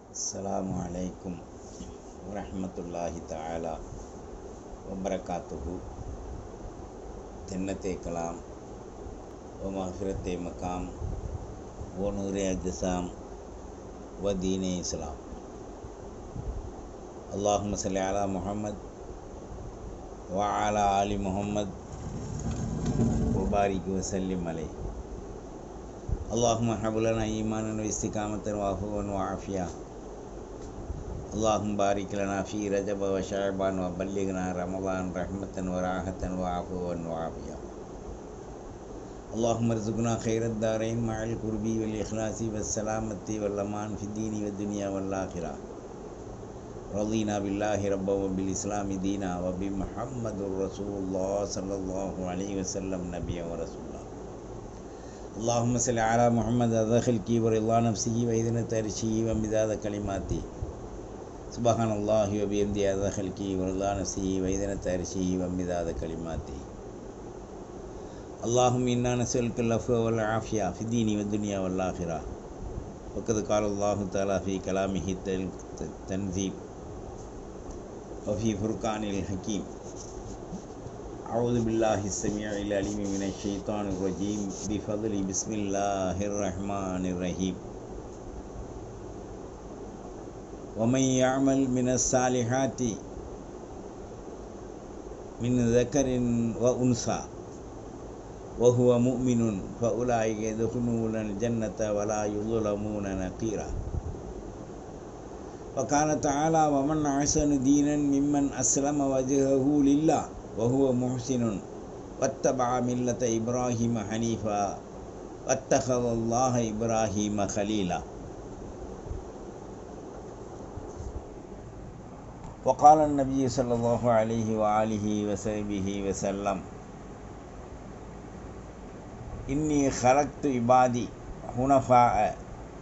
السلام عليكم ورحمة الله تعالى وبركاته جنة كلام ومغفرة مقام ونور أجسام ودين إسلام اللهم صل على محمد وعلى آل محمد وبارك وسلم عليه اللهم هب لنا إيمانا واستقامة وعفوا وعافية اللهم بارك لنا في رجب وشعبان وبلغنا رمضان رحمة وراحة وعفوا وعافية اللهم ارزقنا خير الدارين مع القرب والإخلاص والسلامة والأمان في الدين والدنيا والآخرة رضينا بالله ربا وبالإسلام دينا وبمحمد رسول الله صلى الله عليه وسلم نبيا ورسولا اللهم صل على محمد هذا خلقي ورضا نفسه وإذن ترشيه ومداد كلماتي سبحان الله وبحمده هذا خلقي ورضا نفسه وإذن ترشيه ومداد كلماتي اللهم إنا نسألك العفو والعافية في الدين والدنيا والآخرة وقد قال الله تعالى في كلامه التنزيل وفي فرقان الحكيم أعوذ بالله السميع العليم من الشيطان الرجيم بفضل بسم الله الرحمن الرحيم ومن يعمل من الصالحات من ذكر وأنثى وهو مؤمن فأولئك يدخلون الجنة ولا يظلمون نقيرا وقال تعالى ومن أحسن دينا ممن أسلم وجهه لله وهو محسن واتبع ملة إبراهيم حنيفا واتخذ الله إبراهيم خليلا وقال النبي صلى الله عليه وآله وصحبه وسلم إني خلقت عبادي حنفاء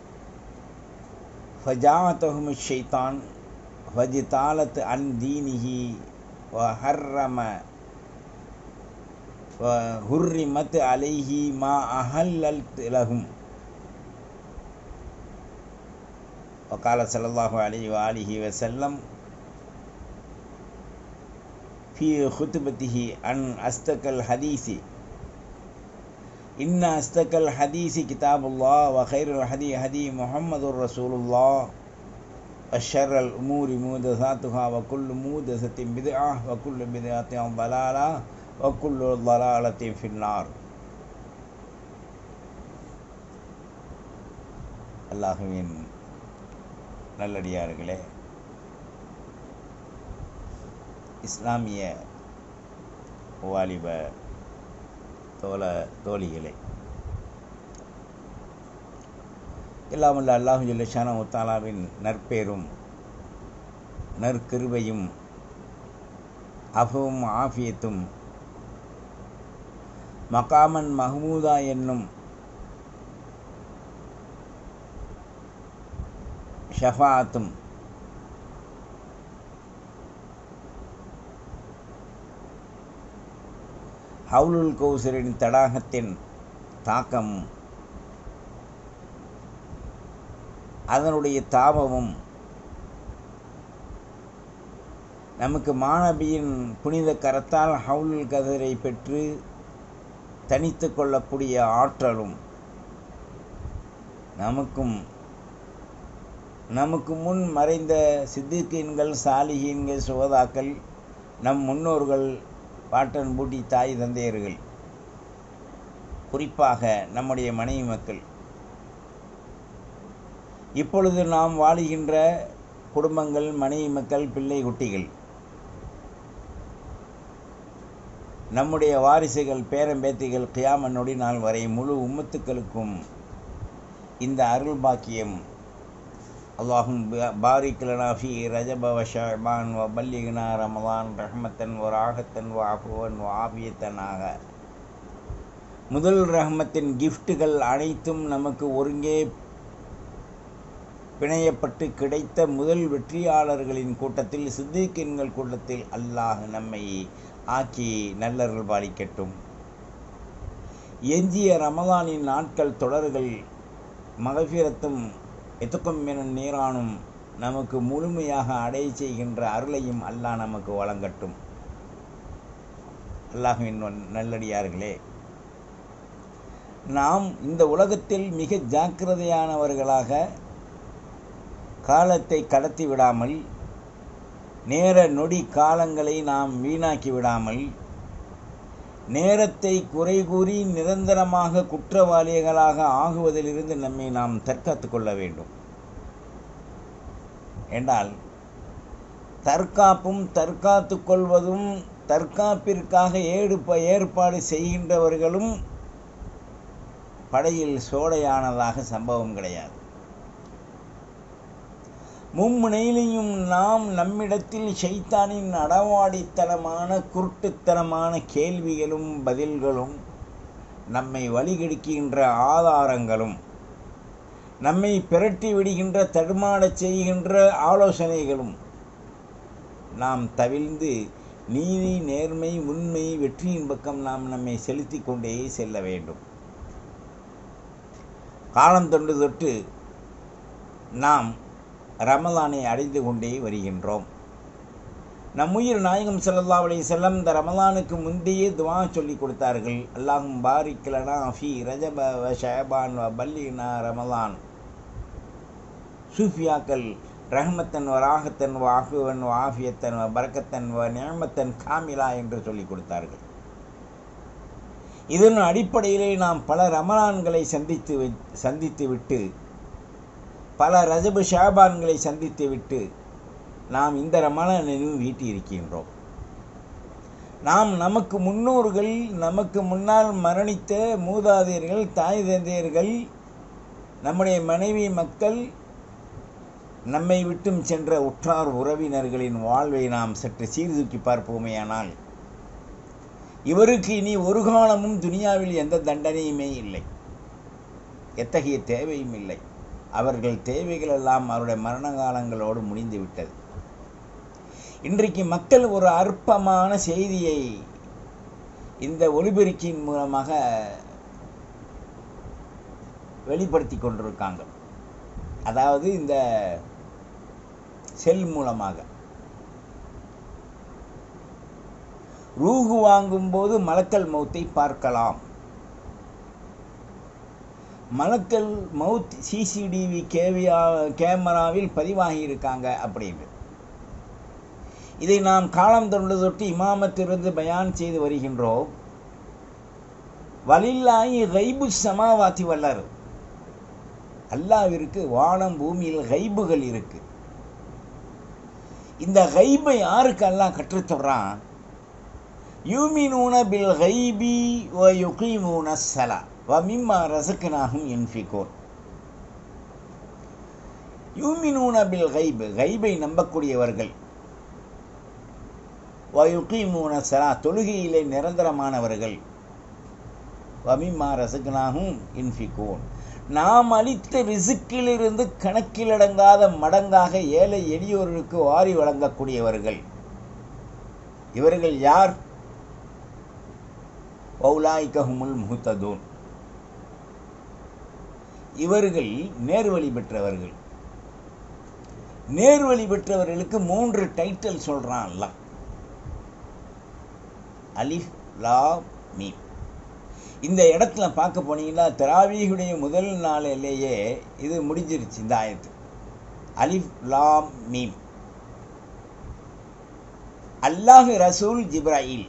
فجاءتهم الشيطان فاجتالت عن دينه وحرم وحرمت عليه ما أهللت لهم وقال صلى الله عليه وآله وسلم في خطبته عن أصدق الحديث إن أصدق الحديث كتاب الله وخير الحديث هدي محمد رسول الله وشر الأمور محدثاتها وكل محدثة بدعة وكل بدعة ضلالة وكل ضلالة في النار அல்லாஹுவின் நல்லடியார்களே இஸ்லாமிய வாலிப தோழ தோழிகளே எல்லாமல்ல அல்லாஹு ஜல்லிஷான முத்தாலாவின் நற்பேரும் நற்கிருபையும் அஃபும் ஆஃபியத்தும் மகாமன் மஹமூதா என்னும் ஷஃபாத்தும் ஹவுலுல் கௌசரின் தடாகத்தின் தாக்கம் அதனுடைய தாபமும் நமக்கு மாணவியின் புனித கரத்தால் ஹவுலுல் கதிரை பெற்று தனித்து கொள்ளக்கூடிய ஆற்றலும் நமக்கும் நமக்கு முன் மறைந்த சித்திகீன்கள் சாலிகீன்கள் சுகதாக்கள் நம் முன்னோர்கள் பாட்டன் பூட்டி தாய் தந்தையர்கள் குறிப்பாக நம்முடைய மனைவி மக்கள் இப்பொழுது நாம் வாழுகின்ற குடும்பங்கள் மனைவி மக்கள் பிள்ளை குட்டிகள் நம்முடைய வாரிசுகள் பேரம்பேத்திகள் கியாம நொடி நாள் வரை முழு உம்மத்துக்களுக்கும் இந்த அருள் பாக்கியம் அல்லாஹும் பாரிக் லனா ஃபி ரஜப வ ஷஅபான் வ பல்லிக்னா ரமலான் ரஹ்மத்தன் வ ராகத்தன் வ அஃபுவன் வ ஆபியத்தனாக முதல் ரஹ்மத்தின் கிஃப்ட்டுகள் அனைத்தும் நமக்கு ஒருங்கே பிணையப்பட்டு கிடைத்த முதல் வெற்றியாளர்களின் கூட்டத்தில் சித்திகின்கள் கூட்டத்தில் அல்லாஹ் நம்மை ஆக்கி நல்லர்கள் பாலிக்கட்டும் எஞ்சிய ரமலானின் நாட்கள் தொடர்கள் மகஃபிரத்தும் எத்துக்கும் எனும் நீரானும் நமக்கு முழுமையாக அடைய செய்கின்ற அருளையும் அல்லாஹ் நமக்கு வழங்கட்டும் அல்லாஹுவின் நல்லடியார்களே நாம் இந்த உலகத்தில் மிக ஜாக்கிரதையானவர்களாக காலத்தை கடத்தி விடாமல் நேர நொடி காலங்களை நாம் வீணாக்கி விடாமல் நேரத்தை குறை கூறி நிரந்தரமாக குற்றவாளிகளாக ஆகுவதிலிருந்து நம்மை நாம் தற்காத்து கொள்ள வேண்டும் என்றால் தற்காப்பும் தற்காத்து கொள்வதும் தற்காப்பிற்காக ஏடு ஏற்பாடு செய்கின்றவர்களும் படையில் சோடையானதாக சம்பவம் கிடையாது மும்முனையிலையும் நாம் நம்மிடத்தில் ஷைத்தானின் அடவாடித்தனமான குருட்டுத்தனமான கேள்விகளும் பதில்களும் நம்மை வழிகெடுக்கின்ற ஆதாரங்களும் நம்மை பிரட்டி விடுகின்ற தடுமாடச் செய்கின்ற ஆலோசனைகளும் நாம் தவிழ்ந்து நீதி நேர்மை உண்மை வெற்றியின் பக்கம் நாம் நம்மை செலுத்தி கொண்டே செல்ல வேண்டும் காலம் தொண்டு தொட்டு நாம் ரமலானை அடைந்து கொண்டே வருகின்றோம் நம் உயிர் நாயகம் ஸல்லல்லாஹு அலைஹி வஸல்லம் இந்த ரமலானுக்கு முந்தையே துவா சொல்லி கொடுத்தார்கள் அல்லாஹும் பாரிக் லனா ஃபி ரஜப வ ஷஅபான் வ பல்லினா ரமலான் சூஃபியாக்கள் ரஹ்மத்தன் வ ராகத்தன் வ ஆஃபுவன் வ ஆஃபியத்தன் வ பரக்கத்தன் வ நியமத்தன் காமிலா என்று சொல்லி கொடுத்தார்கள் இதன் அடிப்படையிலே நாம் பல ரமலான்களை சந்தித்து வி- சந்தித்து விட்டு பல ரஜபு ஷாபான்களை சந்தித்து விட்டு நாம் இந்த ரமலானையும் வீட்டி இருக்கின்றோம் நாம் நமக்கு முன்னோர்கள் நமக்கு முன்னால் மரணித்த மூதாதையர்கள் தாய் தந்தையர்கள் நம்முடைய மனைவி மக்கள் நம்மை விட்டும் சென்ற உற்றார் உறவினர்களின் வாழ்வை நாம் சற்று சீர்தூக்கி பார்ப்போமேயானால் இவருக்கு இனி ஒரு காலமும் துனியாவில் எந்த தண்டனையுமே இல்லை எத்தகைய தேவையும் இல்லை அவர்கள் தேவைகள் எல்லாம் அவருடைய மரண காலங்களோடு முடிந்து விட்டது இன்றைக்கு மக்கள் ஒரு அற்பமான செய்தியை இந்த ஒலிபெருக்கியின் மூலமாக வெளிப்படுத்தி கொண்டிருக்காங்க அதாவது இந்த செல் மூலமாக ரூகு வாங்கும்போது மலக்கல் மௌத்தை பார்க்கலாம் மலக்கல் மவுத் சிசிடிவி கேவியா கேமராவில் பதிவாகி இருக்காங்க அப்படின்னு இதை நாம் காலம் தொண்டு தொட்டு இமாமத்திலிருந்து பயான் செய்து வருகின்றோம் வலில்லாயி கைபு சமாவாத்தி வல்லர் அல்லாவிற்கு வானம் பூமியில் கைபுகள் இருக்கு இந்த கைபை யாருக்கு அல்லாஹ் கற்றுத்தர்றான் யூமினூன பில் கைபி வ யுகீமூன ஸலா வ மிம்மா ரஸக்னாஹும் யுன்ஃபிகூன் யூமினூன பில் கைப் கைபை நம்பக்கூடியவர்கள் வ யுகீமூன ஸலா தொழுகையிலே நிரந்தரமானவர்கள் வ மிம்மா ரஸக்னாஹும் யுன்ஃபிகூன் நாம் அளித்த ரிசுக்கிலிருந்து கணக்கிலடங்காத மடங்காக ஏழை எளியோருக்கு வாரி வழங்கக்கூடியவர்கள் இவர்கள் யார் ஒவுலாய்கஹுமுல் முஹ்ததூன் இவர்கள் நேர்வழி பெற்றவர்கள் நேர்வழி பெற்றவர்களுக்கு மூன்று டைட்டில் சொல்றான் அல்லாஹ் அலிஃப் லா மீம் இந்த இடத்துல பார்க்க போனீங்கன்னா தராவீகுடைய முதல் நாளிலேயே இது முடிஞ்சிருச்சு இந்த ஆயத்து அலிஃப் லாம் மீம் அல்லாஹ் ரசூல் ஜிப்ராயில்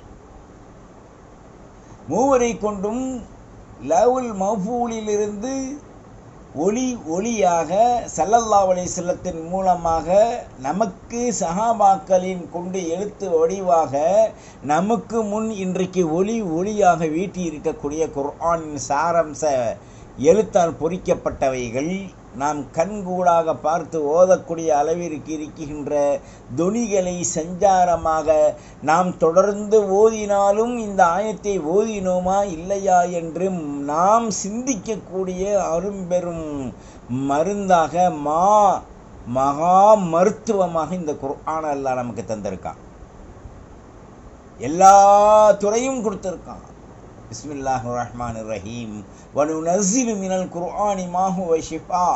மூவரை கொண்டும் லவுல் மஃபூலிலிருந்து ஒளி ஒளியாக சல்லல்லா அலைஹிஸ்ஸலத்தின் மூலமாக நமக்கு சஹாபாக்களின் கொண்டு எழுத்து வடிவாக நமக்கு முன் இன்றைக்கு ஒளி ஒளியாக வீட்டி இருக்கக்கூடிய குர்ஆனின் சாரம்ச எழுத்தால் பொறிக்கப்பட்டவைகள் நாம் கண்கூடாக பார்த்து ஓதக்கூடிய அளவிற்கு இருக்கின்ற தொனிகளை சஞ்சாரமாக நாம் தொடர்ந்து ஓதினாலும் இந்த ஆயத்தை ஓதினோமா இல்லையா என்று நாம் சிந்திக்கக்கூடிய அரும்பெரும் மருந்தாக மா மகா மருத்துவமாக இந்த குர்ஆன் அல்லாஹ் நமக்கு தந்திருக்கான் எல்லா துறையும் கொடுத்திருக்கான் பிஸ்மில்லாஹ் ரஹ்மான் ரஹீம் வனு நசிலு மினல் குர்ஆனி மாஹு ஷிஃபா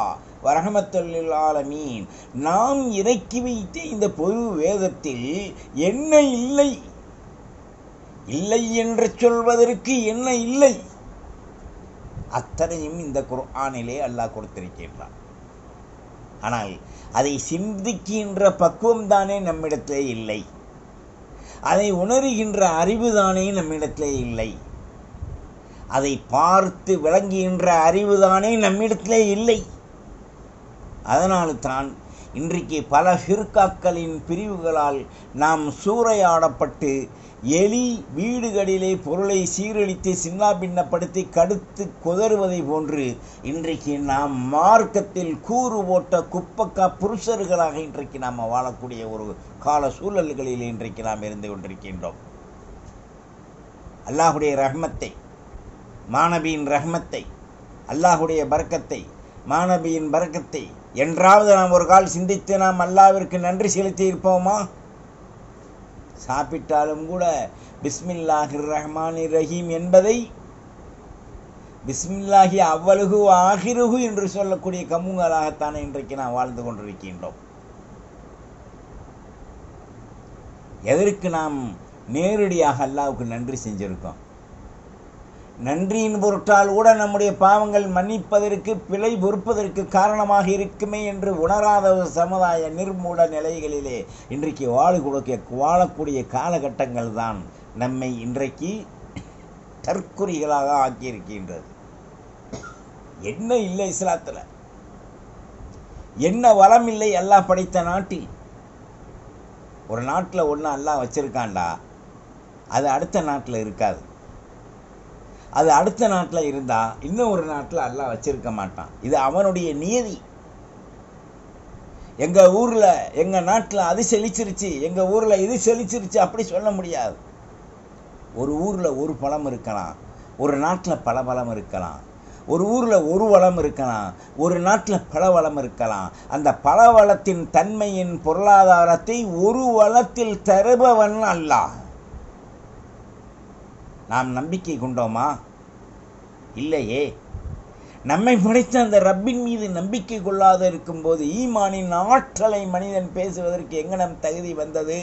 வரஹமத்துல்லில் ஆலமீன் நாம் இறக்கி வைத்த இந்த பொது வேதத்தில் என்ன இல்லை இல்லை என்று சொல்வதற்கு என்ன இல்லை அத்தனையும் இந்த குர்ஆனிலே அல்லாஹ் கொடுத்திருக்கின்றான் ஆனால் அதை சிந்திக்கின்ற பக்குவம் தானே நம்மிடத்திலே இல்லை அதை உணர்கின்ற அறிவு தானே நம்மிடத்திலே இல்லை அதை பார்த்து விளங்குகின்ற அறிவு தானே நம்மிடத்திலே இல்லை அதனால் தான் இன்றைக்கு பல ஃபிர்காக்களின் பிரிவுகளால் நாம் சூறையாடப்பட்டு எலி வீடுகளிலே பொருளை சீரழித்து சின்னாபின்னப்படுத்தி கடுத்து குதறுவதை போன்று இன்றைக்கு நாம் மார்க்கத்தில் கூறு போட்ட குப்பக்கா புருஷர்களாக இன்றைக்கு நாம் வாழக்கூடிய ஒரு கால சூழல்களில் இன்றைக்கு நாம் இருந்து கொண்டிருக்கின்றோம் அல்லாஹுடைய ரஹ்மத்தை மாணவியின் ரஹ்மத்தை அல்லாஹுடைய பறக்கத்தை மாணவியின் பறக்கத்தை என்றாவது நாம் ஒரு கால் சிந்தித்து நாம் அல்லாவிற்கு நன்றி செலுத்தி இருப்போமா சாப்பிட்டாலும் கூட பிஸ்மில்லாஹிர் ரஹ்மான் ரஹீம் என்பதை பிஸ்மில்லாஹி அவ்வளகு ஆகிருகு என்று சொல்லக்கூடிய கம்முங்களாகத்தானே இன்றைக்கு நாம் வாழ்ந்து கொண்டிருக்கின்றோம் எதற்கு நாம் நேரடியாக அல்லாவுக்கு நன்றி செஞ்சிருக்கோம் நன்றியின் பொருட்டால் கூட நம்முடைய பாவங்கள் மன்னிப்பதற்கு பிழை பொறுப்பதற்கு காரணமாக இருக்குமே என்று உணராத ஒரு சமுதாய நிர்மூட நிலைகளிலே இன்றைக்கு வாழ கொடுக்க வாழக்கூடிய காலகட்டங்கள் தான் நம்மை இன்றைக்கு தற்குறிகளாக ஆக்கியிருக்கின்றது என்ன இல்லை இஸ்லாத்தில் என்ன வளம் இல்லை அல்லாஹ் படைத்த நாட்டில் ஒரு நாட்டில் ஒன்று அல்லாஹ் வச்சிருக்கான்டா அது அடுத்த நாட்டில் இருக்காது அது அடுத்த நாட்டில் இருந்தால் இன்னும் ஒரு நாட்டில் அல்லாஹ் வச்சிருக்க மாட்டான் இது அவனுடைய நியதி எங்கள் ஊரில் எங்கள் நாட்டில் அது செழிச்சிருச்சு எங்கள் ஊரில் இது செழிச்சிருச்சு அப்படி சொல்ல முடியாது ஒரு ஊரில் ஒரு பழம் இருக்கலாம் ஒரு நாட்டில் பல பழம் இருக்கலாம் ஒரு ஊரில் ஒரு வளம் இருக்கலாம் ஒரு நாட்டில் பல வளம் இருக்கலாம் அந்த பல வளத்தின் தன்மையின் பொருளாதாரத்தை ஒரு வளத்தில் தருபவன் அல்லாஹ் நாம் நம்பிக்கை கொண்டோமா இல்லையே நம்மை படைத்த அந்த ரப்பின் மீது நம்பிக்கை கொள்ளாத இருக்கும்போது ஈமானின் ஆற்றலை மனிதன் பேசுவதற்கு எங்கனம் தகுதி வந்தது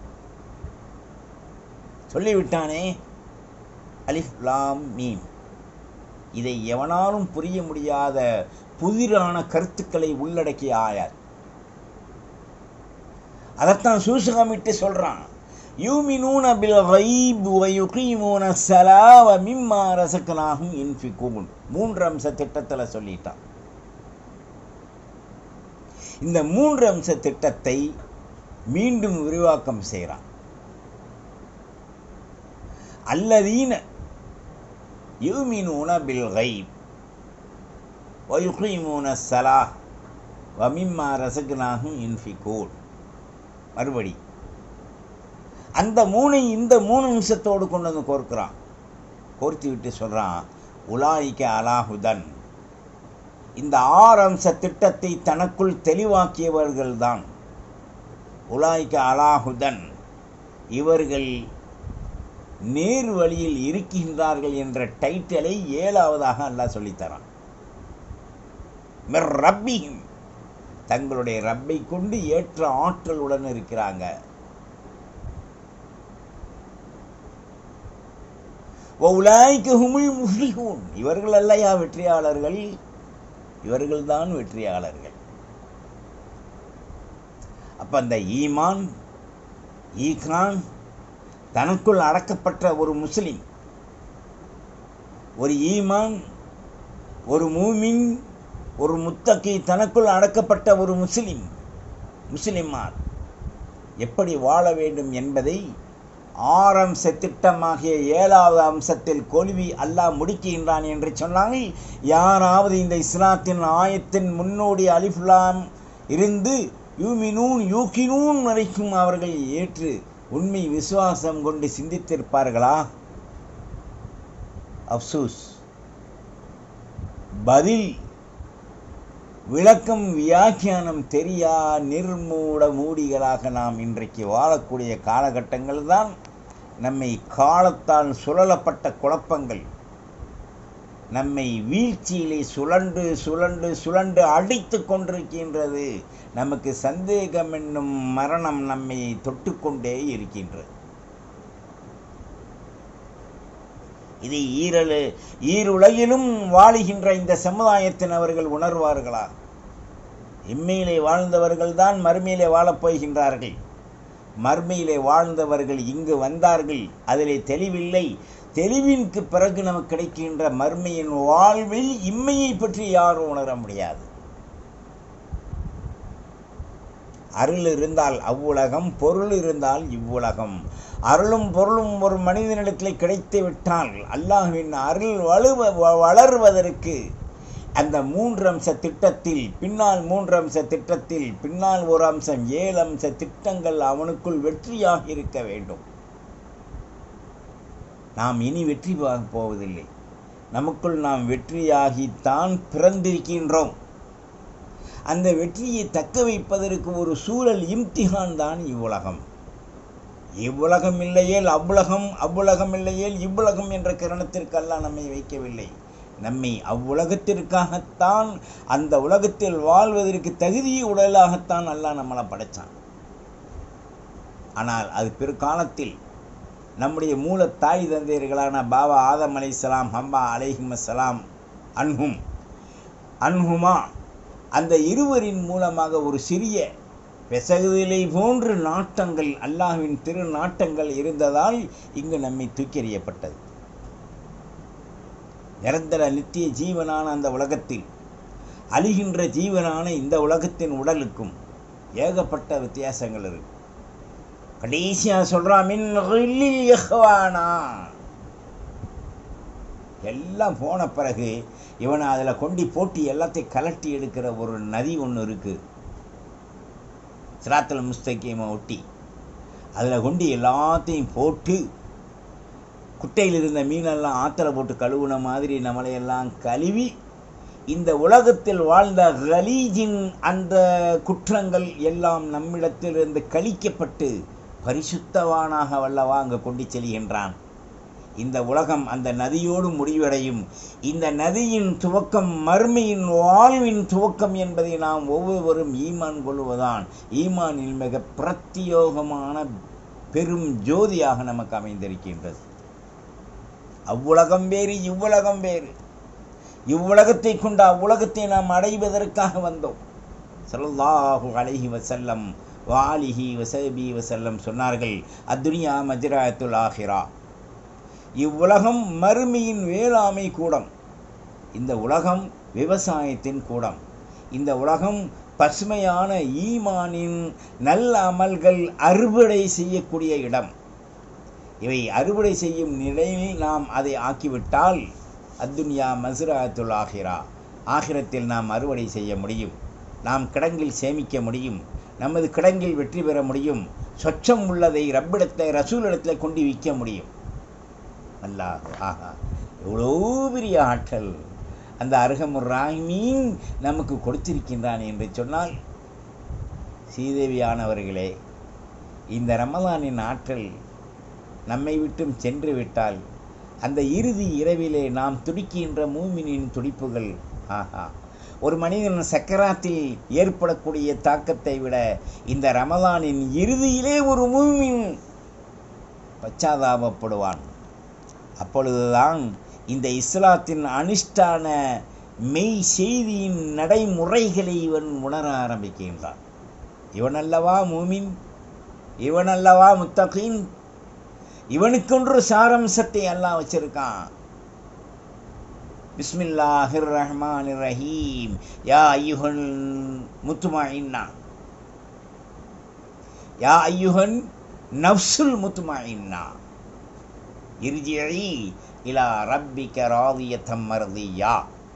சொல்லிவிட்டானே அலிஃப் லாம் மீம் இதை எவனாலும் புரிய முடியாத புதிரான கருத்துக்களை உள்ளடக்கிய ஆயார் அதைத்தான் சூசகமிட்டு சொல்றான் யூமினூன பில் கைப் வயுகீமூன ஸலாவ மிம்மா ரஸக்னாஹும் யுன்ஃபிகூன் மூன்று அம்ச திட்டத்தில் சொல்லிட்டான் இந்த மூன்று அம்ச திட்டத்தை மீண்டும் விரிவாக்கம் செய்கிறான் அல்லதீன யூமினூன பில் கைப் வயுகீமூன ஸலா வமிம்மா ரஸக்னாஹும் யுன்ஃபிகூன் மறுபடி அந்த மூணை இந்த மூணு நிமிஷத்தோடு கொண்டு வந்து கோர்க்கிறான் கோர்த்து விட்டு சொல்கிறான் உலாய்க்க அலாஹுதன் இந்த ஆறு அம்ச திட்டத்தை தனக்குள் தெளிவாக்கியவர்கள்தான் உலாய்க்க அலாஹுதன் இவர்கள் நேர் வழியில் இருக்கின்றார்கள் என்ற டைட்டிலை ஏழாவதாக அல்லாஹ் சொல்லித்தரான் மிர் ரப்பியும் தங்களுடைய ரப்பை கொண்டு ஏற்ற ஆற்றலுடன் இருக்கிறாங்க ஒவுலாய்க்குமுல் முஃப்ளிஹூன் இவர்கள் அல்லையா வெற்றியாளர்கள் இவர்கள்தான் வெற்றியாளர்கள் அப்ப அந்த ஈமான் ஈகான் தனக்குள் அடக்கப்பட்ட ஒரு முஸ்லிம் ஒரு ஈமான் ஒரு மூமின் ஒரு முத்தகி தனக்குள் அடக்கப்பட்ட ஒரு முஸ்லிம் முஸ்லிமார் எப்படி வாழ வேண்டும் என்பதை ஆரம்ச திட்டமாகிய ஏழாவது அம்சத்தில் கொலுவி அல்லாஹ் முடிக்கின்றான் என்று சொன்னாங்க யாராவது இந்த இஸ்லாத்தின் ஆயத்தின் முன்னோடி அலிஃப்லாம் இருந்து யூமினூன் யூக்கினூன் வரைக்கும் அவர்கள் ஏற்று உண்மை விசுவாசம் கொண்டு சிந்தித்திருப்பார்களா அப்சூஸ் பதில் விளக்கம் வியாக்கியானம் தெரியா நிர்மூட மூடிகளாக நாம் இன்றைக்கு வாழக்கூடிய காலகட்டங்கள் தான் நம்மை காலத்தால் சுழலப்பட்ட குழப்பங்கள் நம்மை வீழ்ச்சியிலே சுழண்டு சுழண்டு சுழண்டு அடித்து கொண்டிருக்கின்றது நமக்கு சந்தேகம் என்னும் மரணம் நம்மை தொட்டுக்கொண்டே இருக்கின்றது இது ஈரலு ஈருலகிலும் வாழுகின்ற இந்த சமுதாயத்தினவர்கள் உணர்வார்களா இம்மையிலே வாழ்ந்தவர்கள் தான் மறுமையிலே வாழப் போகின்றார்கள் மர்மையிலே வாழ்ந்தவர்கள் இங்கு வந்தார்கள் அதிலே தெளிவில்லை தெளிவிற்கு பிறகு நமக்கு கிடைக்கின்ற மர்மையின் வாழ்வில் இம்மையை பற்றி யாரும் உணர முடியாது அருள் இருந்தால் அவ்வுலகம் பொருள் இருந்தால் இவ்வுலகம் அருளும் பொருளும் ஒரு மனிதனிடத்தில் கிடைத்து விட்டால் அல்லாஹ்வின் அருள் வலுவ வளர்வதற்கு அந்த மூன்று அம்ச திட்டத்தில் பின்னால் மூன்று அம்ச திட்டத்தில் பின்னால் ஒரு அம்சம் ஏழு அம்ச திட்டங்கள் அவனுக்குள் வெற்றியாக இருக்க வேண்டும் நாம் இனி வெற்றி போவதில்லை நமக்குள் நாம் வெற்றியாகித்தான் பிறந்திருக்கின்றோம் அந்த வெற்றியை தக்க வைப்பதற்கு ஒரு சூழல் இம்திகான் தான் இவ்வுலகம் இவ்வுலகம் இல்லையேல் அவ்வுலகம் அவ்வுலகம் இல்லையேல் இவ்வுலகம் என்ற கிரணத்திற்கெல்லாம் நம்மை வைக்கவில்லை நம்மை அவ்வுலகத்திற்காகத்தான் அந்த உலகத்தில் வாழ்வதற்கு தகுதி உடலாகத்தான் அல்லாஹ் நம்மளை படைச்சான் ஆனால் அது பிற்காலத்தில் நம்முடைய மூல தாய் தந்தையர்களான பாபா ஆதம் அலை சலாம் ஹம்பா அலைஹிம் சலாம் அன்ஹும் அன்ஹுமா அந்த இருவரின் மூலமாக ஒரு சிறிய பெசகுதலை போன்று நாட்டங்கள் அல்லாஹ்வின் திரு நாட்டங்கள் இருந்ததால் இங்கு நம்மை தூக்கி எறியப்பட்டது நிரந்தர நித்திய ஜீவனான அந்த உலகத்தில் அழிகின்ற ஜீவனான இந்த உலகத்தின் உடலுக்கும் ஏகப்பட்ட வித்தியாசங்கள் இருக்கு கடைசியாக சொல்றான் மின் ரில்லில் இஹ்வானா எல்லாம் போன பிறகு இவனை அதில் கொண்டு போட்டி எல்லாத்தையும் கலட்டி எடுக்கிற ஒரு நதி ஒன்று இருக்கு சிராத்தல் முஸ்தகீமை ஒட்டி அதில் கொண்டு எல்லாத்தையும் போட்டு குட்டையில் இருந்த மீனெல்லாம் ஆற்றுல போட்டு கழுவுன மாதிரி நம்மளையெல்லாம் கழுவி இந்த உலகத்தில் வாழ்ந்த கலீஜின் அந்த குற்றங்கள் எல்லாம் நம்மிடத்திலிருந்து கழிக்கப்பட்டு பரிசுத்தவானாக வல்லவா அங்கு கொண்டு செல்கின்றான் இந்த உலகம் அந்த நதியோடு முடிவடையும் இந்த நதியின் துவக்கம் மர்மையின் வாழ்வின் துவக்கம் என்பதை நாம் ஒவ்வொருவரும் ஈமான் கொள்வதான் ஈமானில் மிக பிரத்யோகமான பெரும் ஜோதியாக நமக்கு அமைந்திருக்கின்றது அவ்வுலகம் வேறு இவ்வுலகம் வேறு இவ்வுலகத்தை கொண்டு அவ்வுலகத்தை நாம் அடைவதற்காக வந்தோம் சல்லாஹு அலைஹி வசல்லம் வாலிஹி வசபி வசல்லம் சொன்னார்கள் அத்துனியா மஜ்ராயத்துல் ஆஹிரா இவ்வுலகம் மறுமையின் வேளாமை கூடம் இந்த உலகம் விவசாயத்தின் கூடம் இந்த உலகம் பசுமையான ஈமானின் நல்ல அமல்கள் அறுவடை செய்யக்கூடிய இடம் இவை அறுவடை செய்யும் நிலையில் நாம் அதை ஆக்கிவிட்டால் அத்துன்யா மசுராத்துல் ஆகிரா ஆகிரத்தில் நாம் அறுவடை செய்ய முடியும் நாம் கிடங்கில் சேமிக்க முடியும் நமது கிடங்கில் வெற்றி பெற முடியும் சொச்சம் உள்ளதை ரப்பிடத்தை ரசூலிடத்தில் கொண்டு விற்க முடியும் அல்லாஹ் ஆஹா எவ்வளோ பெரிய ஆற்றல் அந்த அருகமுர் ராமீன் நமக்கு கொடுத்திருக்கின்றான் என்று சொன்னால் சீதேவியானவர்களே இந்த ரமலானின் ஆற்றல் நம்மை விட்டும் சென்று விட்டால் அந்த இறுதி இரவிலே நாம் துடிக்கின்ற மூமினின் துடிப்புகள் ஆஹா ஒரு மனிதன் சக்கராத்தில் ஏற்படக்கூடிய தாக்கத்தை விட இந்த ரமலானின் இறுதியிலே ஒரு மூமின் பச்சாதாபப்படுவான் அப்பொழுதுதான் இந்த இஸ்லாத்தின் அனுஷ்டான மெய் செய்தியின் நடைமுறைகளை இவன் உணர ஆரம்பிக்கின்றான் இவன் அல்லவா மூமின் இவன் அல்லவா முத்தகீன் இவனுக்கொன்று சாரம்சத்தை எல்லாம் வச்சிருக்கான் பிஸ்மில்லாஹிர் ரஹ்மான் ரஹீம் யா ஐயுகன் முத்துமாயின்னா யா ஐயுகன் நப்சுல் முத்துமாயின்னா இர்ஜிஇ இலா ரப்பிக ராதியத்தம் மர்தியா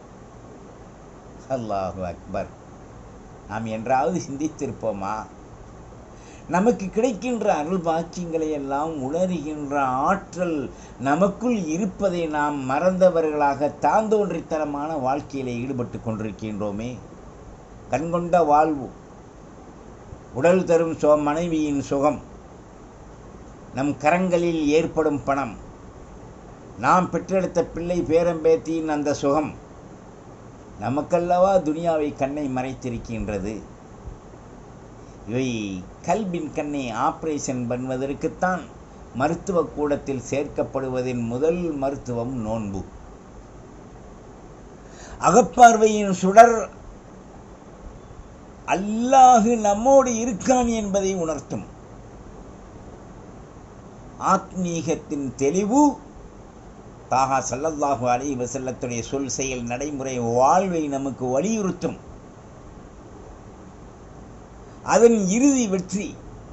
அல்லாஹு அக்பர் நாம் என்றாவது சிந்தித்திருப்போமா நமக்கு கிடைக்கின்ற அருள் பாக்கியங்களை எல்லாம் உணர்கின்ற ஆற்றல் நமக்குள் இருப்பதை நாம் மறந்தவர்களாக தாந்தோன்றித்தனமான வாழ்க்கையில ஈடுபட்டு கொண்டிருக்கின்றோமே கண்கொண்ட வாழ்வு உடல் தரும் சு மனைவியின் சுகம் நம் கரங்களில் ஏற்படும் பணம் நாம் பெற்றெடுத்த பிள்ளை பேரம்பேத்தியின் அந்த சுகம் நமக்கல்லவா துனியாவை கண்ணை மறைத்திருக்கின்றது இவை கல்பின் கண்ணை ஆபரேஷன் பண்ணுவதற்குத்தான் மருத்துவ கூடத்தில் சேர்க்கப்படுவதின் முதல் மருத்துவம் நோன்பு அகப்பார்வையின் சுடர் அல்லாஹு நம்மோடு இருக்கான் என்பதை உணர்த்தும் ஆத்மீகத்தின் தெளிவு தாகா சல்லல்லாஹு அலி வசல்லத்துடைய சொல் செயல் நடைமுறை வாழ்வை நமக்கு வலியுறுத்தும் அதன் இறுதி வெற்றி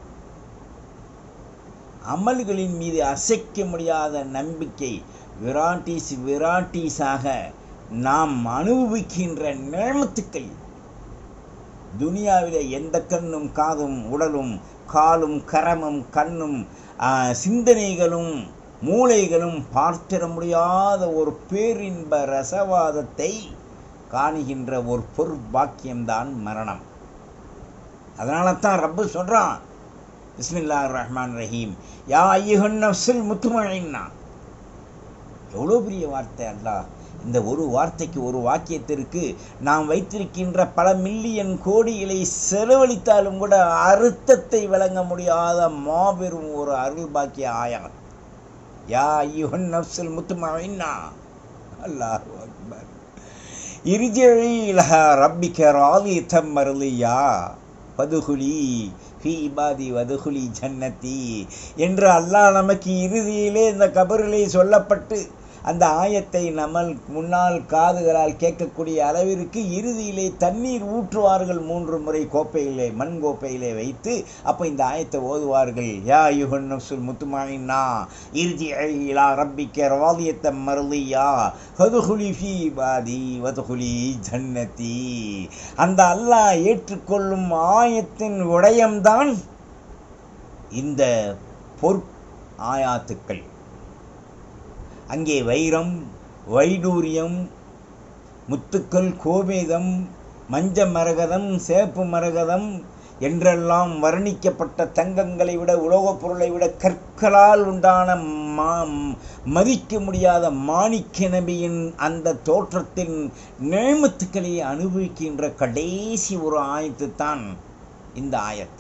அமல்களின் மீது அசைக்க முடியாத நம்பிக்கை விராட்டிஸ் விராட்டிஸாக நாம் அனுபவிக்கின்ற நிழமத்துக்கள் துனியாவிலே எந்த கண்ணும் காதும் உடலும் காலும் கரமும் கண்ணும் சிந்தனைகளும் மூளைகளும் பார்த்திட முடியாத ஒரு பேரின்ப ரசவாதத்தை காணுகின்ற ஒரு பொற்பாக்கியம்தான் மரணம் அதனால தான் ரப்பு சொல்கிறான் பிஸ்மில்லா ரஹ்மான் ரஹீம் யா ஐயகன் நஃப்ஸுல் முத்துமழைன்னா எவ்வளோ பெரிய வார்த்தை அல்லாஹ் இந்த ஒரு வார்த்தைக்கு ஒரு வாக்கியத்திற்கு நாம் வைத்திருக்கின்ற பல மில்லியன் கோடிகளை செலவழித்தாலும் கூட அர்த்தத்தை விளங்க முடியாத மாபெரும் ஒரு அருள் பாக்கிய ஆயான் யா ஐயுஹன் நஃப்ஸுல் முத்துமழைன்னா அல்லாஹ் அக்பர் இர்ஜிஇ இலா ரப்பிக ராலியத்தம் மர்லியா பதுகுலி ஃபி இபாதி வதுகுலி ஜன்னதி என்று அல்லாஹ் நமக்கு இறுதியிலே இந்த கபரிலே சொல்லப்பட்டு அந்த ஆயத்தை நம்ம முன்னால் காதுகளால் கேட்கக்கூடிய அளவிற்கு இறுதியிலே தண்ணீர் ஊற்றுவார்கள் மூன்று முறை கோப்பையிலே மண் கோப்பையிலே வைத்து அப்போ இந்த ஆயத்தை ஓதுவார்கள் யா யுகன் நஃப்சுல் முத்துமாயின்னா இறுதி இலா ரப்பிக்க ரவாதியத்த மருளியா ஹதுகுலி ஃபி பாதி வதுகுலி ஜன்னதி அந்த அல்லாஹ் ஏற்றுக்கொள்ளும் ஆயத்தின் விடயம்தான் இந்த பொற் ஆயாத்துக்கள் அங்கே வைரம் வைடூரியம் முத்துக்கள் கோமேதம் மஞ்ச மரகதம் சேப்பு மரகதம் என்றெல்லாம் வர்ணிக்கப்பட்ட தங்கங்களை விட உலோகப் பொருளை விட கற்களால் உண்டான மா மதிக்க முடியாத மாணிக்க நபியின் அந்த தோற்றத்தின் நேமத்துக்களை அனுபவிக்கின்ற கடைசி ஒரு ஆயத்து தான் இந்த ஆயத்து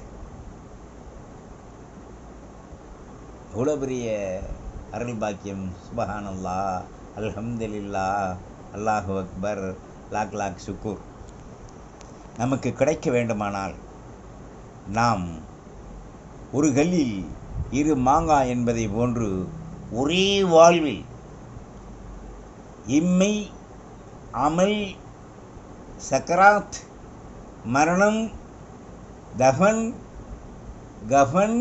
எவ்வளோ பெரிய அருள் பாக்கியம் சுபஹானல்லா அல்ஹம்துலில்லா அல்லாஹு அக்பர் லாக் லாக் சுக்கூர் நமக்கு கிடைக்க வேண்டுமானால் நாம் ஒரு கல்லில் இரு மாங்காய் என்பதை போன்று ஒரே வாழ்வில் இம்மை அமல் சக்கராத் மரணம் தஃபன் கஃபன்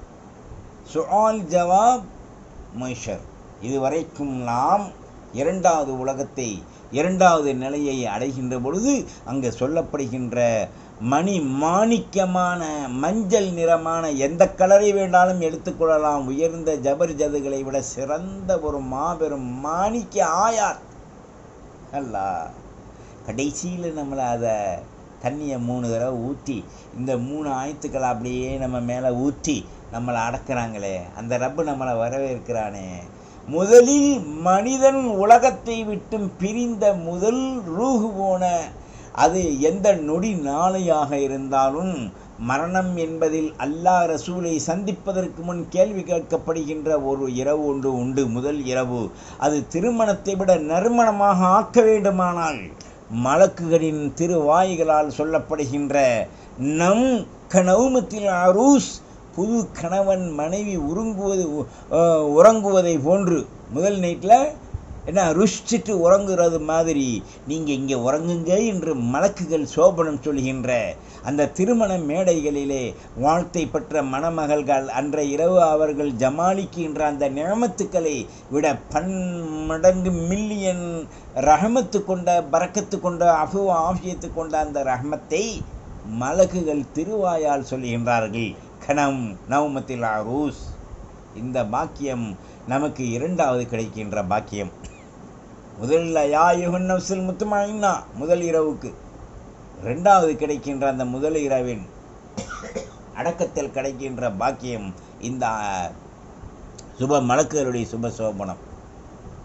சுஆல் ஜவாப் மைஷர் இதுவரைக்கும் நாம் இரண்டாவது உலகத்தை இரண்டாவது நிலையை அடைகின்ற பொழுது அங்கே சொல்லப்படுகின்ற மணி மாணிக்கமான மஞ்சள் நிறமான எந்த கலரை வேண்டாலும் எடுத்துக்கொள்ளலாம் உயர்ந்த ஜபர் ஜதுகளை விட சிறந்த ஒரு மாபெரும் மாணிக்க ஆயாத் அல்லா கடைசியில் நம்மளை அதை தண்ணியை மூணு தடவை ஊற்றி இந்த மூணு ஆயத்துக்களை அப்படியே நம்ம மேலே ஊற்றி நம்மளை அடக்கிறாங்களே அந்த ரப்பு நம்மளை வரவேற்கிறானே முதலில் மனிதன் உலகத்தை விட்டும் பிரிந்த முதல் ரூஹு போன அது எந்த நொடி நாளையாக இருந்தாலும் மரணம் என்பதில் அல்லாஹ் ரசூலை சந்திப்பதற்கு முன் கேள்வி கேட்கப்படுகின்ற ஒரு இரவு ஒன்று உண்டு முதல் இரவு அது திருமணத்தை விட நறுமணமாக ஆக்க வேண்டுமானால் மலக்குகளின் திருவாய்களால் சொல்லப்படுகின்ற நம் கனவுமத்தில் அரூஸ் புது கணவன் மனைவி உறங்குவது உறங்குவதை போன்று முதல் நைட்டில் என்ன ருஷ்டிட்டு உறங்குறது மாதிரி நீங்கள் இங்கே உறங்குங்க என்று மலக்குகள் சோபனம் சொல்கின்ற அந்த திருமண மேடைகளிலே வாழ்த்தை பெற்ற மணமகள்கள் அன்றைய இரவு அவர்கள் ஜமாலிக்கின்ற அந்த நியமத்துக்களை விட பன்மடங்கு மில்லியன் ரஹமத்து கொண்ட பறக்கத்து கொண்ட அபு ஆஃபியத்து கொண்ட அந்த ரஹமத்தை மலக்குகள் திருவாயால் சொல்கின்றார்கள் கணம் நவமத்தில் அரூஸ் இந்த பாக்கியம் நமக்கு இரண்டாவது கிடைக்கின்ற பாக்கியம் முதல்ல யா யுகன் நப்சில் முத்துமாயின்னா முதல் இரவுக்கு ரெண்டாவது கிடைக்கின்ற அந்த முதல் இரவின் அடக்கத்தில் கிடைக்கின்ற பாக்கியம் இந்த சுப மலக்குகளுடைய சுப சோபனம்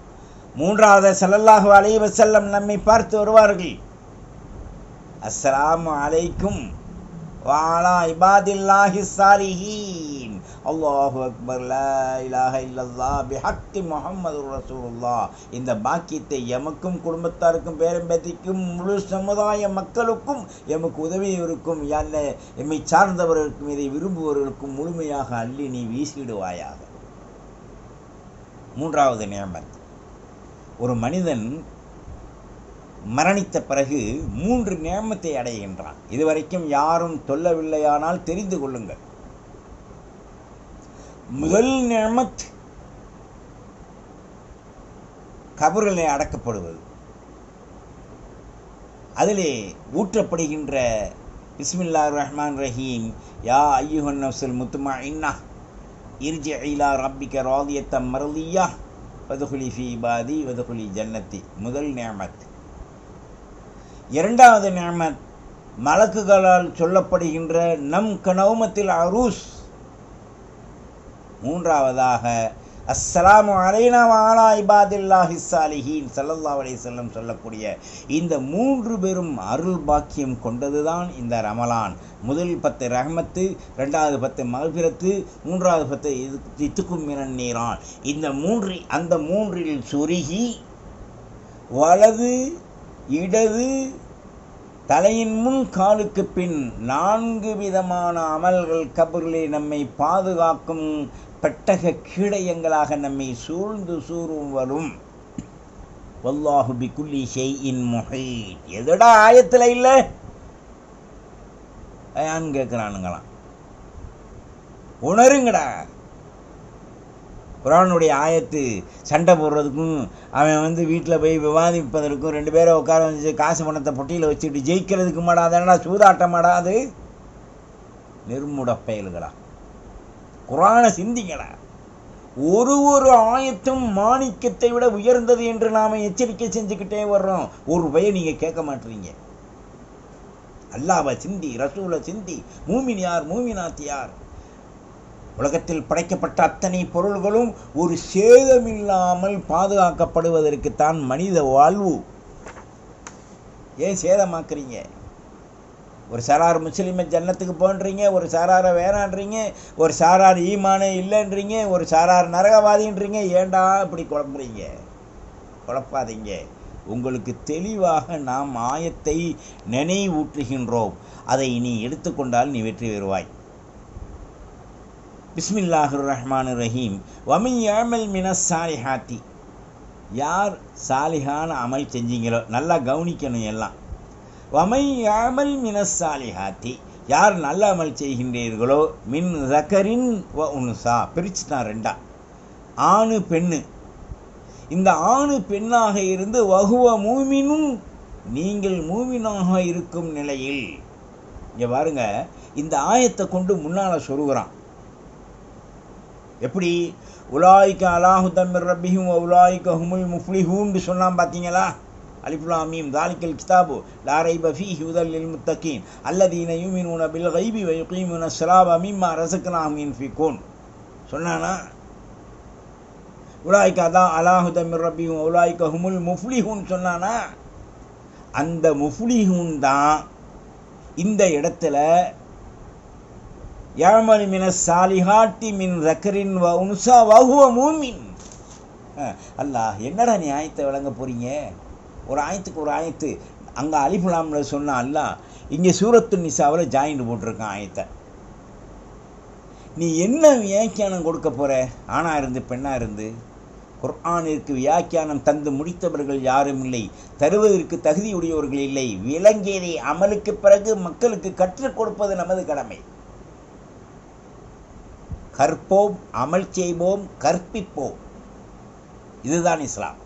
மூன்றாவது ஸல்லல்லாஹு அலைஹி வஸல்லம் நம்மை பார்த்து வருவார்கள் அஸ்ஸலாமு அலைக்கும் வாலா இபாதில்லாஹி சாலிஹீன் அல்லாஹு அக்பர் லா இலாஹ இல்லல்லாஹ் பிஹக்கி முஹம்மது ரசூலுல்லாஹ் இந்த பாக்கியத்தை எமக்கும் குடும்பத்தாருக்கும் பேரம்பேத்திக்கும் முழு சமுதாய மக்களுக்கும் எமக்கு உதவியவருக்கும் என்ன எம்மை சார்ந்தவர்களுக்கும் இதை விரும்புபவர்களுக்கும் முழுமையாக அள்ளி நீ வீசிடுவாயாக மூன்றாவது நியமத் ஒரு மனிதன் மரணித்த பிறகு மூன்று நியமத்தை அடைகின்றான் இதுவரைக்கும் யாரும் சொல்லவில்லையானால் தெரிந்து கொள்ளுங்கள் முதல் நியமத் கபர்களை அடக்கப்படுவது அதிலே ஊற்றப்படுகின்ற பிஸ்மில்லா ரஹ்மான் ரஹீம் யா ஐயுஹன் நஃப்ஸுல் முத்துமா இன்னா இர்ஜி இலா ரப்பிக்க ராதியத்தம் மரலியா வதுகுலி ஃபி இபாதி வதுகுலி ஜன்னத்தி முதல் நியமத் இரண்டாவது நியமத் மலக்குகளால் சொல்லப்படுகின்ற நம் கனவுமத்தில் அரூஸ் மூன்றாவதாக அஸ்ஸலாமு அலைனா வாலா இபாதில்லாஹி சாலிஹீன் ஸல்லல்லாஹு அலைஹி வஸல்லம் சொல்லக்கூடிய இந்த மூன்று பெரும் அருள் பாக்கியம் கொண்டதுதான் இந்த ரமலான் முதல் பத்து ரஹமத்து ரெண்டாவது பத்து மகபிரத்து மூன்றாவது பத்து இது இத்துக்கும் மினன் நீரான் இந்த மூன்றில் அந்த மூன்றில் சுருகி வலது இடது தலையின் முன் காலுக்கு பின் நான்கு விதமான அமல்கள் கபரிலே நம்மை பாதுகாக்கும் பெட்டக கீடயங்களாக நம்மை சூழ்ந்து சூறும் வரும் வல்லாஹு பி குல்லி ஷெய்இன் முஹீத் எதடா ஆயத்தில் இல்லை ஏன்னு கேட்குறானுங்களாம் உணருங்கடா குரானுடைய ஆயத்து சண்டை போடுறதுக்கும் அவன் வந்து வீட்டில் போய் விவாதிப்பதற்கும் ரெண்டு பேரும் உட்கார வச்சு காசு பணத்தை பொட்டியில் வச்சுட்டு ஜெயிக்கிறதுக்கு மாடா அதனடா சூதாட்டமாடா அது நிர்முட பயல்களா குரானை சிந்திங்களா ஒரு ஒரு ஆயத்தும் மாணிக்கத்தை விட உயர்ந்தது என்று நாம் எச்சரிக்கை செஞ்சுக்கிட்டே வர்றோம் ஒரு பய நீங்கள் கேட்க மாட்டீங்க அல்லாவை சிந்தி ரசூலை சிந்தி மூமின் யார் மூமினாத் யார் உலகத்தில் படைக்கப்பட்ட அத்தனை பொருள்களும் ஒரு சேதமில்லாமல் பாதுகாக்கப்படுவதற்குத்தான் மனித வாழ்வு ஏன் சேதமாக்குறீங்க ஒரு சாரார் முஸ்லீமை ஜன்னத்துக்கு போன்றீங்க ஒரு சாராரை வேணான்றீங்க ஒரு சாரார் ஈமானே இல்லைன்றீங்க ஒரு சாரார் நரகவாதின்றீங்க ஏண்டா இப்படி குழம்புறீங்க குழப்பாதீங்க உங்களுக்கு தெளிவாக நாம் ஆயத்தை நினைவூட்டுகின்றோம் அதை நீ எடுத்துக்கொண்டால் நீ வெற்றி பெறுவாய் பிஸ்மில்லாஹுர் ரஹ்மான் ரஹீம் வமி யாமல் மினஸ் சாலிஹாத்தி யார் சாலிஹான அமல் செஞ்சீங்களோ நல்லா கவனிக்கணும் எல்லாம் வமை யாமல் மினஸ் சாலிஹாத்தி யார் நல்ல அமல் செய்கின்றீர்களோ மின் ரக்கரின் வ உனுசா பிரிச்சுட்டான் ரெண்டா ஆணு பெண்ணு இந்த ஆணு பெண்ணாக இருந்து வகுவ மூமினும் நீங்கள் மூமினாக இருக்கும் நிலையில் இங்கே பாருங்க இந்த ஆயத்தை கொண்டு முன்னால் சொருகிறான் எப்படி உலாய்க்க அலாஹுதமிர் ரப்பிஹும் உலாய்க்க ஹுமுல் முஃப்ளிஹூன்னு சொன்னான் பார்த்தீங்களா அலிஃபுலாமீம் தாலிக்கல் கிதாபு லாரை பஃபி ஹுதல் லில் முத்தகீன் அல்லதீன யூமினூன பில் கைபி வ யுகீமுன ஸலாவ மிம்மா ரஸக்னாஹும் யுன்ஃபிகூன் சொன்னானா உலாய்க்க அதா அலாஹுதமிர் ரப்பிஹும் உலாய்க்க ஹுமுல் முஃப்ளிஹூன் சொன்னானா அந்த முஃப்ளிஹூன் தான் இந்த இடத்துல யாமல் மின சாலிஹாட்டி மின் ரக்கரின் வ உன்சா வஹுவ மூமின் அல்லாஹ் என்னடா நீ ஆயத்தை விளங்க போறீங்க ஒரு ஆயத்துக்கு ஒரு ஆயத்து அங்கே அலிஃபுலாம்ல சொன்ன அல்லாஹ் இங்கே சூரத்து நிசாவில் ஜாயிண்ட் போட்டிருக்கான் ஆயத்தை நீ என்ன வியாக்கியானம் கொடுக்க போற ஆணா இருந்து பெண்ணா இருந்து குர்ஆனிற்கு வியாக்கியானம் தந்து முடித்தவர்கள் யாரும் இல்லை தருவதற்கு தகுதியுடையவர்கள் இல்லை விளங்கியதை அமலுக்கு பிறகு மக்களுக்கு கற்றுக் கொடுப்பது நமது கடமை கற்போம் அமல் செய்வோம் கற்பிப்போம் இதுதான் இஸ்லாம்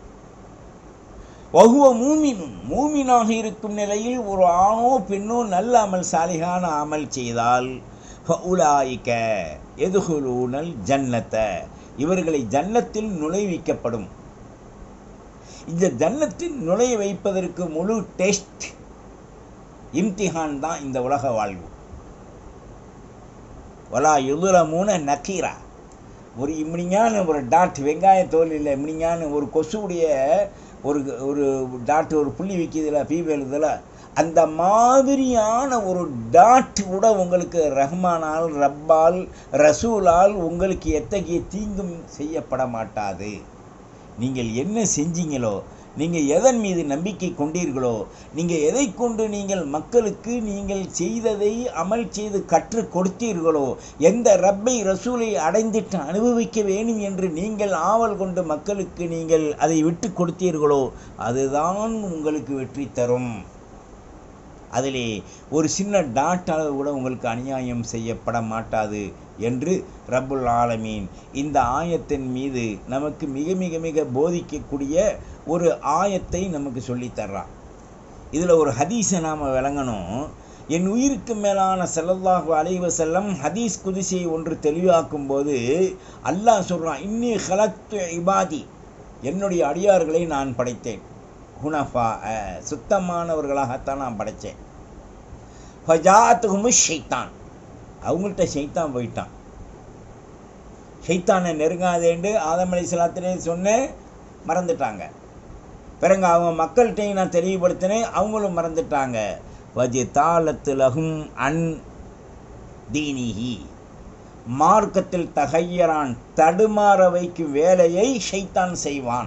வகுவ மூமினும் மூமினாக இருக்கும் நிலையில் ஒரு ஆணோ பெண்ணோ நல்ல அமல் சாலிகான அமல் செய்தால் உலாய்க்க எதுகுலூனல் ஜன்னத்தை இவர்களை ஜன்னத்தில் நுழைவிக்கப்படும் இந்த ஜன்னத்தில் நுழைய வைப்பதற்கு முழு டெஸ்ட் இம்திஹான் தான் இந்த உலக வாழ்வு வலா யுதுலமூன நக்கீரா ஒரு இம்மினிங்கான ஒரு டாட் வெங்காய தோல் இல்லை இம்மினிங்கான ஒரு கொசுவுடைய ஒரு ஒரு டாட் ஒரு புள்ளி வைக்கிறதுல ஃபீமேல் இதில் அந்த மாதிரியான ஒரு டாட் கூட உங்களுக்கு ரஹ்மானால் ரப்பால் ரசூலால் உங்களுக்கு எத்தகைய தீங்கும் செய்யப்பட மாட்டாது நீங்கள் என்ன செஞ்சீங்களோ நீங்கள் எதன் மீது நம்பிக்கை கொண்டீர்களோ நீங்கள் எதை கொண்டு நீங்கள் மக்களுக்கு நீங்கள் செய்ததை அமல் செய்து கற்றுக் கொடுத்தீர்களோ எந்த ரப்பை ரசூலை அடைந்திட்டு அனுபவிக்க வேண்டும் என்று நீங்கள் ஆவல் கொண்டு மக்களுக்கு நீங்கள் அதை விட்டு கொடுத்தீர்களோ அதுதான் உங்களுக்கு வெற்றி தரும் அதிலே ஒரு சின்ன டாட் அளவு கூட உங்களுக்கு அநியாயம் செய்யப்பட மாட்டாது என்று ரப்புல் ஆலமீன் இந்த ஆயத்தின் மீது நமக்கு மிக மிக மிக போதிக்கக்கூடிய ஒரு ஆயத்தை நமக்கு சொல்லித் தர்றான் இதில் ஒரு ஹதீஸை நாம் விளங்கணும் என் உயிருக்கு மேலான ஸல்லல்லாஹு அலைஹி வஸல்லம் ஹதீஸ் குதிசியை ஒன்று தெளிவாக்கும் போது அல்லாஹ் சொல்றான் இன்னி ஹலக்து இபாதி என்னுடைய அடியார்களை நான் படைத்தேன் ஹுனஃபா அஹ், சுத்தமானவர்களாகத்தான் நான் படைத்தேன் ஃபஜாத்துஹுமு ஷைத்தான் அவங்கள்ட்ட ஷைத்தான் போயிட்டான் ஷைத்தானை நெருங்காதேண்டு ஆதம் அலைஹிஸ்ஸலாத்திலே சொன்னேன் மறந்துட்டாங்க பிறகு அவங்க மக்கள்கிட்டையும் நான் தெளிவுபடுத்தினேன் அவங்களும் மறந்துட்டாங்க வஜி தாளத்து லகும் அன் தீனிஹி மார்க்கத்தில் தகையரான் தடுமாற வைக்கும் வேலையை ஷைத்தான் செய்வான்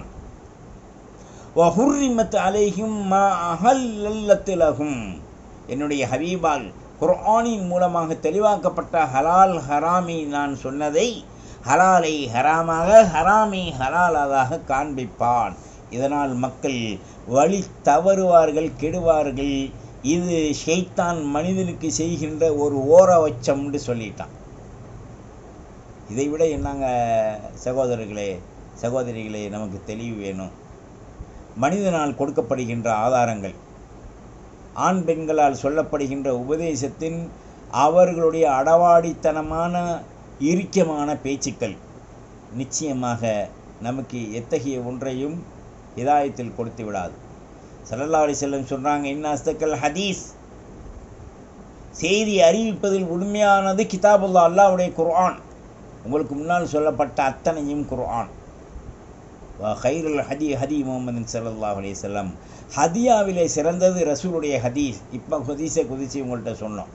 வஹுர்ரிமத் அலைஹிம் மா அஹல்லல்லத்திலகும் என்னுடைய ஹபீபால் குர்ஆனின் மூலமாக தெளிவாக்கப்பட்ட ஹலால் ஹராமி நான் சொன்னதை ஹலாலை ஹராமாக ஹராமை ஹலாலாக காண்பிப்பான் இதனால் மக்கள் வழி தவறுவார்கள் கெடுவார்கள் இது ஷைத்தான் மனிதனுக்கு செய்கின்ற ஒரு ஓரவச்சம்னு சொல்லிட்டான் இதை விட என்னங்க சகோதரர்களே சகோதரிகளே நமக்கு தெளிவு வேணும் மனிதனால் கொடுக்கப்படுகின்ற ஆதாரங்கள் ஆண் பெண்களால் சொல்லப்படுகின்ற உபதேசத்தின் அவர்களுடைய அடவாடித்தனமான இறுக்கமான பேச்சுக்கள் நிச்சயமாக நமக்கு எத்தகைய ஒன்றையும் இதாயத்தில் கொடுத்து விடாது ஸல்லல்லாஹு அலைஹி வஸல்லம் சொல்றாங்க இன்னாஸ்தக்கல் ஹதீஸ் செய்தி அறிவிப்பதில் உண்மையானது கிதாபுல்லா அல்லாஹ்வுடைய குர்ஆன் உங்களுக்கு முன்னால் சொல்லப்பட்ட அத்தனையும் குர்ஆன் ஹைருல் ஹதி ஹதி முகமது ஸல்லல்லாஹு அலைஹி வஸல்லம் ஹதியாவிலே சிறந்தது ரசூலுடைய ஹதீஸ் இப்போ ஹதீஸை குதிச்சு உங்கள்கிட்ட சொன்னோம்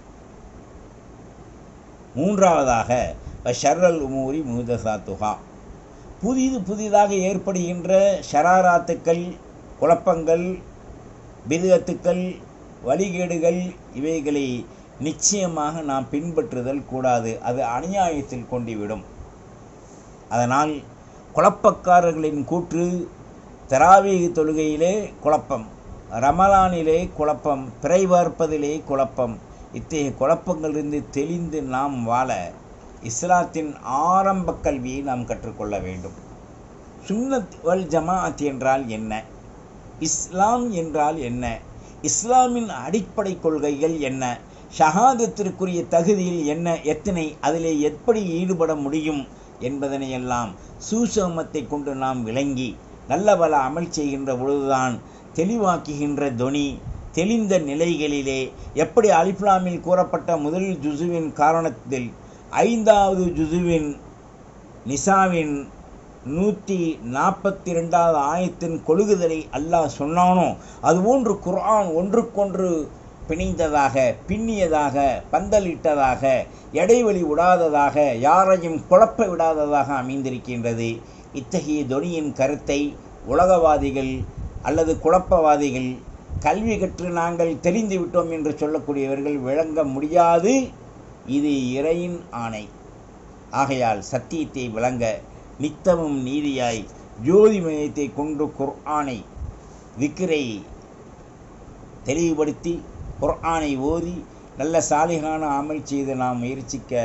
மூன்றாவதாக ஷர்ரல் உமூரி முஹதசாத்துஹா புதிது புதிதாக ஏற்படுகின்ற ஷராராத்துக்கள் குழப்பங்கள் பிதுகத்துக்கள் வழிகேடுகள் இவைகளை நிச்சயமாக நாம் பின்பற்றுதல் கூடாது அது அநியாயத்தில் கொண்டுவிடும் அதனால் குழப்பக்காரர்களின் கூற்று தராவீக தொழுகையிலே குழப்பம் ரமலானிலே குழப்பம் பிறை பார்ப்பதிலே குழப்பம் இத்தகைய குழப்பங்களிலிருந்து தெளிந்து நாம் வாழ இஸ்லாத்தின் ஆரம்ப கல்வியை நாம் கற்றுக்கொள்ள வேண்டும் சுன்னத் வல் ஜமாஅத் என்றால் என்ன இஸ்லாம் என்றால் என்ன இஸ்லாமின் அடிப்படை கொள்கைகள் என்ன ஷஹாதத்திற்குரிய தகுதியில் என்ன எத்தனை அதிலே எப்படி ஈடுபட முடியும் என்பதனையெல்லாம் சூசமத்தை கொண்டு நாம் விளங்கி நல்ல பல அமல் செய்கின்ற பொழுதுதான் தெளிவாக்குகின்ற தொனி தெளிந்த நிலைகளிலே எப்படி அலிப்லாமில் கூறப்பட்ட முதல் ஜுசுவின் காரணத்தில் ஐந்தாவது ஜுசுவின் நிசாவின் நூற்றி நாற்பத்தி ரெண்டாவது ஆயத்தின் கொழுகுதலை அல்லாஹ் சொன்னானோ அதுபோன்று குர்ஆன் ஒன்றுக்கொன்று பிணைந்ததாக பின்னியதாக பந்தலிட்டதாக இடைவெளி விடாததாக யாரையும் குழப்ப விடாததாக அமைந்திருக்கின்றது இத்தகைய தொனியின் கருத்தை உலகவாதிகள் அல்லது குழப்பவாதிகள் கல்வி கற்று நாங்கள் தெரிந்து விட்டோம் என்று சொல்லக்கூடியவர்கள் விளங்க முடியாது இது இறையின் ஆணை ஆகையால் சத்தியத்தை விளங்க நித்தமும் நீதியாய் ஜோதிமயத்தை கொண்டு குர்ஆனை விக்கிரை தெளிவுபடுத்தி குர்ஆனை ஓதி நல்ல சாலிகான அமல் செய்து நாம் முயற்சிக்க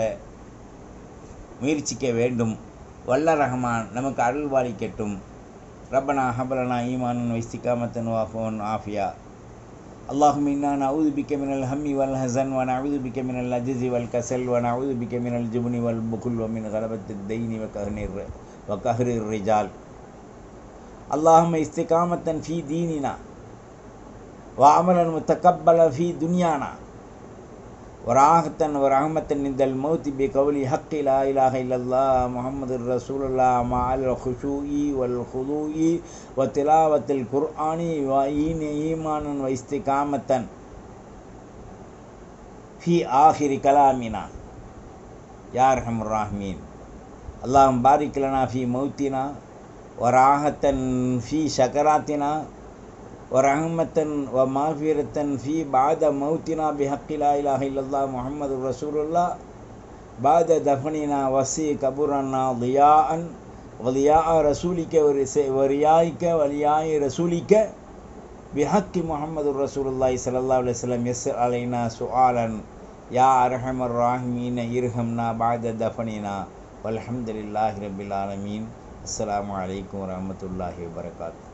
முயற்சிக்க வேண்டும் வல்ல ரஹ்மான் நமக்கு அருள் பாலிக்கட்டும் ரப்பனா ஹபலனா ஈமானன் வைஸ்திகாமத்தன் வாஃபோன் ஆஃபியா اللهم إنا نعوذ بك من الهم والحزن ونعوذ بك من العجز والكسل ونعوذ بك من الجبن والبخل ومن غلبة الدين وقهر الر- وقهر الرجال اللهم استقامة في ديننا وعملا متقبلا في دنيانا وراحة ورحمة عند الموت بقول حق لا إله إلا الله محمد رسول الله مع الخشوع والخضوع وتلاوة القرآن وإين إيمانا واستقامة في آخر كلامنا يا أرحم الراحمين اللهم بارك لنا في موتنا وراحة في سكراتنا ورحمة ومغفرة في بعد موتنا بحق لا إله إلا الله محمد رسول الله بعد دفننا وسي قبرنا ضياء وضياء رسولك ورس- وريائك ولياء رسولك بحق محمد رسول الله صلى الله عليه وسلم يسر علينا سؤالا يا أرحم الراحمين ارحمنا بعد دفننا والحمد لله رب العالمين السلام عليكم ورحمة الله وبركاته